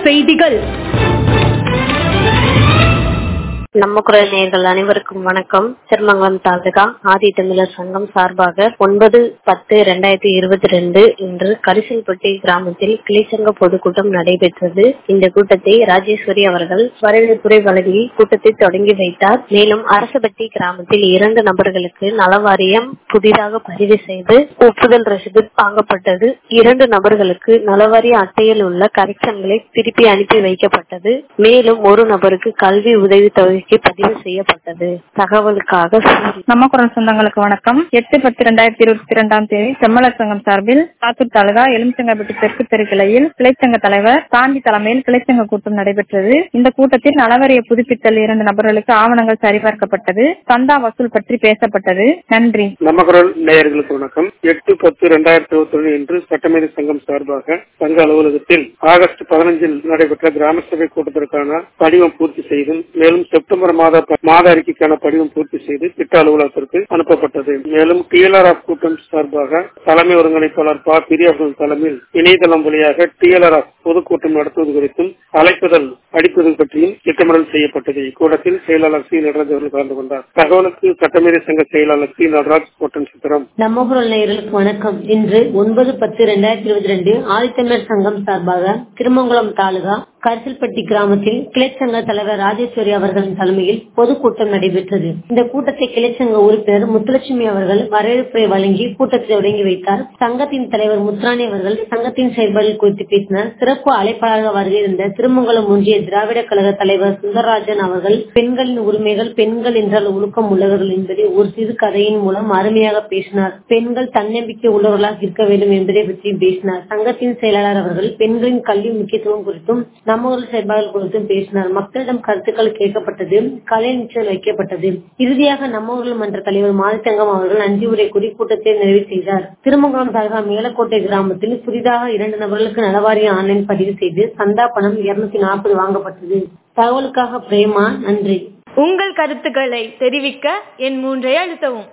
செய்திகள் நம்ம குரல் நேயர்கள் அனைவருக்கும் வணக்கம் திருமங்கலம் தாலுகா ஆதி தமிழர் சங்கம் சார்பாக ஒன்பது பத்து இரண்டாயிரத்தி இருபத்தி ரெண்டு இன்று கரிசல்பட்டி கிராமத்தில் கிளைச்சங்க பொதுக்கூட்டம் நடைபெற்றது இந்த கூட்டத்தை ராஜேஸ்வரி அவர்கள் வரவேற்புரை வழங்கி கூட்டத்தை தொடங்கி வைத்தார் மேலும் அரசபட்டி கிராமத்தில் இரண்டு நபர்களுக்கு நலவாரியம் புதிதாக பதிவு செய்து ஒப்புதல் ரசீது வாங்கப்பட்டது இரண்டு நபர்களுக்கு நலவாரிய அட்டையில் உள்ள கரெக்ஷன்களை திருப்பி அனுப்பி வைக்கப்பட்டது மேலும் ஒரு நபருக்கு கல்வி உதவி தொகைக்கு பதிவு செய்யப்பட்டது தகவலுக்காக சூரி நம்ம குரல் சொந்தங்களுக்கு வணக்கம் எட்டு பத்து ரெண்டாயிரத்தி இருபத்தி இரண்டாம் தேதி செம்மலர் சங்கம் சார்பில் சாத்தூர் தாலுகா எலுமிச்சங்கப்பட்டி தெற்கு தெரு கிளையில் கிளைச்சங்க தலைவர் காந்தி தலைமையில் கிளைச்சங்க கூட்டம் நடைபெற்றது இந்த கூட்டத்தில் நலவரிய புதுப்பித்தல் இரண்டு நபர்களுக்கு ஆவணங்கள் சரிபார்க்கப்பட்டது சந்தா வசூல் பற்றி பேசப்பட்டது நன்றி நம்ம குரல் நேயர்களுக்கு வணக்கம் எட்டு பத்து ரெண்டாயிரத்தி இருபத்தி ஒன்று இன்று சட்டமேதை சங்கம் சார்பாக சங்க அலுவலகத்தில் ஆகஸ்ட் பதினஞ்சில் நடைபெற்ற கிராம சபை கூட்டத்திற்கான படிவம் பூர்த்தி செய்தும் மேலும் செப்டம்பர் மாத மாத அறிக்கைக்கான படிவம் பூர்த்தி செய்து திட்ட அலுவலகத்திற்கு அனுப்பப்பட்டது மேலும் டிஎல்ஆர் ஆஃப் கூட்டம் சார்பாக தலைமை ஒருங்கிணைப்பாளர் ப பிரியாபுரம் தலைமையில் இணையதளம் வழியாக டிஎல்ஆர் ஆஃப் பொதுக்கூட்டம் நடத்துவது குறித்தும் அழைப்புதல் அடிப்பது பற்றியும் திட்டமிடல் செய்யப்பட்டது இக்கூட்டத்தில் செயலாளர் சி நடராஜ் அவர்கள் கலந்து கொண்டார் தகவலுக்கு சட்டமேதை சங்க செயலாளர் சி நடராஜ் கோட்டன் சித்திரம் நம்ம குரல் நேயர்களுக்கு வணக்கம் இன்று ஒன்பது பத்து இரண்டாயிரத்தி இருபத்தி ரெண்டு ஆதித்தமிழர் சங்கம் சார்பாக திருமங்கலம் தாலுகா கரிசல்பட்டி கிராமத்தில் கிளைச்சங்க தலைவர் ராஜேஸ்வரி அவர்களின் தலைமையில் பொதுக்கூட்டம் நடைபெற்றது இந்த கூட்டத்தை கிளைச்சங்க உறுப்பினர் முத்துலட்சுமி அவர்கள் வரவேற்புரை வழங்கி கூட்டத்தை தொடங்கி வைத்தார் சங்கத்தின் தலைவர் முத்துராணி அவர்கள் சங்கத்தின் செயல்பாடுகள் குறித்து பேசினார் சிறப்பு அழைப்பாளராக வருகின்ற திருமங்கலம் ஒன்றிய திராவிட கழக தலைவர் சுந்தரராஜன் அவர்கள் பெண்களின் உரிமைகள் பெண்கள் என்றால் ஒழுக்கம் உள்ளவர்கள் என்பதை ஒரு சிறு கதையின் மூலம் அருமையாக பேசினார் பெண்கள் தன்னம்பிக்கை உள்ளவர்களாக இருக்க வேண்டும் என்பதை பற்றி பேசினார் சங்கத்தின் செயலாளர் அவர்கள் பெண்களின் கல்வி முக்கியத்துவம் குறித்தும் நம்ம ஊர் செயல்பாடுகள் குறித்தும் பேசினார் மக்களிடம் கருத்துக்கள் கேட்கப்பட்டது கலை நிச்சயம் வைக்கப்பட்டது இறுதியாக நம்ம ஊரில் மன்ற தலைவர் மாரித்தங்கம் அவர்கள் நன்றி உரை கூறி கூட்டத்தை நிறைவு செய்தார் திருமங்கலம் தாலுகா மேலக்கோட்டை கிராமத்தில் புதிதாக இரண்டு நபர்களுக்கு நலவாரிய ஆன்லைன் பதிவு செய்து சந்தா பணம் இருநூத்தி நாற்பது வாங்கப்பட்டது தகவலுக்காக பிரேமா நன்றி உங்கள் கருத்துக்களை தெரிவிக்க என் மூன்றை அழுத்தவும்